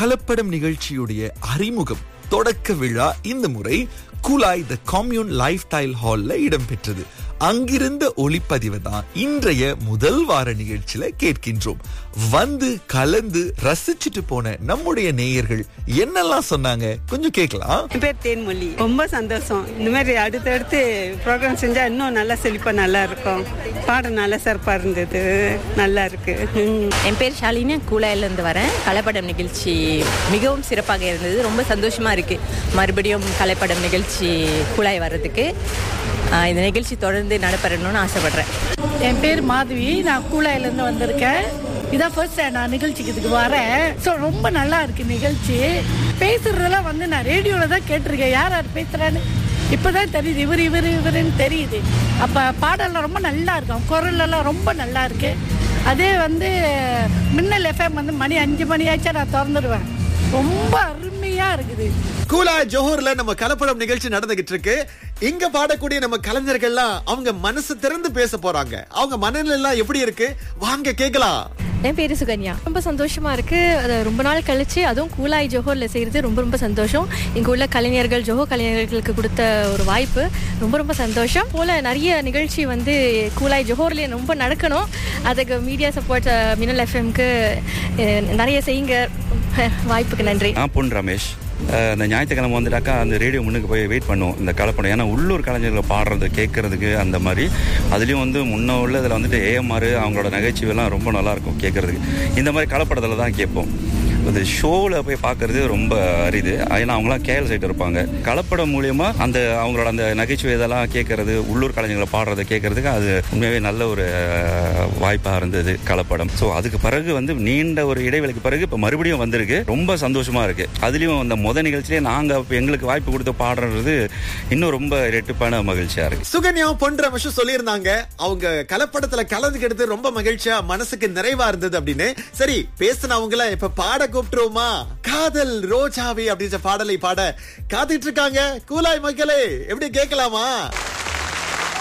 கலப்படம் நிகழ்ச்சியுடைய அறிமுகம் தொடக்க விழா இந்த முறை குலாய் த கம்யூன் லைஃப் ஸ்டைல் ஹால்ல இடம்பெற்றது அங்கிருந்த ஒளிப்பதிவு தான் இன்றைய முதல் வார நிகழ்ச்சியில கேட்கின்றோம் வந்து கலந்து ரசிச்சுட்டு போன நம்முடைய நேயர்கள் என்னெல்லாம் சொன்னாங்க கொஞ்சம் கேட்கலாம் என் பேர் தேன்மொழி ரொம்ப சந்தோஷம் இந்த மாதிரி அடுத்தடுத்து ப்ரோக்ராம் செஞ்சா இன்னும் நல்லா செழிப்பா நல்லா இருக்கும் பாடம் நல்லா சிறப்பா இருந்தது நல்லா இருக்கு ம். என் பேர் ஷாலினி கூலாயிலேருந்து வரேன் கலைப்படம் நிகழ்ச்சி மிகவும் சிறப்பாக இருந்தது ரொம்ப சந்தோஷமாக இருக்குது மறுபடியும் கலைப்படம் நிகழ்ச்சி கூலாய் வர்றதுக்கு ஆஹ் இந்த நிகழ்ச்சி தொடர்ந்து நடைபெறணும்னு ஆசைப்பட்றேன் என் பேர் மாதவி நான் கூலாயிலேருந்து வந்திருக்கேன் இதான் ஃபர்ஸ்ட் டைம் நான் நிகழ்ச்சிக்கு இதுக்கு வரேன் ஸோ ரொம்ப நல்லா இருக்கு நிகழ்ச்சி பேசுறதெல்லாம் வந்து நான் ரேடியோவில் தான் கேட்டிருக்கேன் யார் யார் பேசுறான்னு இப்போதான் தெரியுது இவர் இவர் இவருன்னு தெரியுது அப்போ பாடல்லாம் ரொம்ப நல்லா இருக்கும் குரல் எல்லாம் ரொம்ப நல்லா இருக்கு அதே வந்து மின்னல் எஃப்எம் வந்து மணி அஞ்சு மணி ஆச்சா நான் திறந்துடுவேன் ரொம்ப அருமையா இருக்குது கூலா ஜோஹர்ல நம்ம கலப்படம் நிகழ்ச்சி நடந்துகிட்டு இருக்கு இங்க பாடக்கூடிய நம்ம கலைஞர்கள்லாம் அவங்க மனசு திறந்து பேச போறாங்க அவங்க மனநிலை எல்லாம் எப்படி இருக்கு வாங்க கேக்கலாம் என் பேரு சுகன்யா ரொம்ப சந்தோஷமா இருக்கு அது ரொம்ப நாள் கழிச்சு அதுவும் கூலாய் ஜோஹர்ல செய்யறது ரொம்ப ரொம்ப சந்தோஷம் இங்க உள்ள கலைஞர்கள் ஜோஹோ கலைஞர்களுக்கு கொடுத்த ஒரு வாய்ப்பு ரொம்ப ரொம்ப சந்தோஷம் போல நிறைய நிகழ்ச்சி வந்து கூலாய் ஜோஹர்ல ரொம்ப நடக்கணும் அதுக்கு மீடியா சப்போர்ட் மினல் எஃப்எம்க்கு நிறைய செய்யுங்க வாய்ப்புக்கு நன்றி நான் பொன் ரமேஷ் அஹ் இந்த ஞாயிற்றுக்கிழமை வந்துட்டாக்கா அந்த ரேடியோ முன்னுக்கு போய் வெயிட் பண்ணுவோம் இந்த கலப்படம் ஏன்னா உள்ளூர் கலைஞர்களை பாடுறது கேட்கறதுக்கு அந்த மாதிரி அதுலேயும் வந்து முன்ன உள்ள இதில் வந்துட்டு ஏஎம்ஆர் அவங்களோட நகைச்சுவைலாம் ரொம்ப நல்லாயிருக்கும் கேட்கறதுக்கு இந்த மாதிரி கலப்படத்தில் தான் கேட்போம் இந்த ஷோவில் போய் பார்க்கறது ரொம்ப அரிது ஏன்னா அவங்களாம் கேஎல் சைட் இருப்பாங்க கலப்படம் மூலியமா அந்த அவங்களோட அந்த நகைச்சுவை இதெல்லாம் கேட்கறது உள்ளூர் கலைஞர்களை பாடுறதை கேட்கறதுக்கு அது உண்மையாகவே நல்ல ஒரு வாய்ப்பாக இருந்தது கலப்படம் ஸோ அதுக்கு பிறகு வந்து நீண்ட ஒரு இடைவெளிக்கு பிறகு இப்போ மறுபடியும் வந்திருக்கு ரொம்ப சந்தோஷமா இருக்கு அதுலேயும் அந்த முத நிகழ்ச்சியிலே நாங்கள் இப்போ எங்களுக்கு வாய்ப்பு கொடுத்து பாடுறது இன்னும் ரொம்ப இரட்டிப்பான மகிழ்ச்சியா இருக்கு சுகன்யா பொன் ரமேஷும் சொல்லியிருந்தாங்க அவங்க கலப்படத்துல கலந்துக்கிட்டது ரொம்ப மகிழ்ச்சியா மனசுக்கு நிறைவா இருந்தது அப்படின்னு சரி பேசினவங்கள இப்ப பாட கூப்பிட்டுருவோமா காதல் ரோஜாவே அப்படின்ற பாடலை பாட காத்துட்டு இருக்காங்க கூலாய் மக்களே எப்படி கேட்கலாமா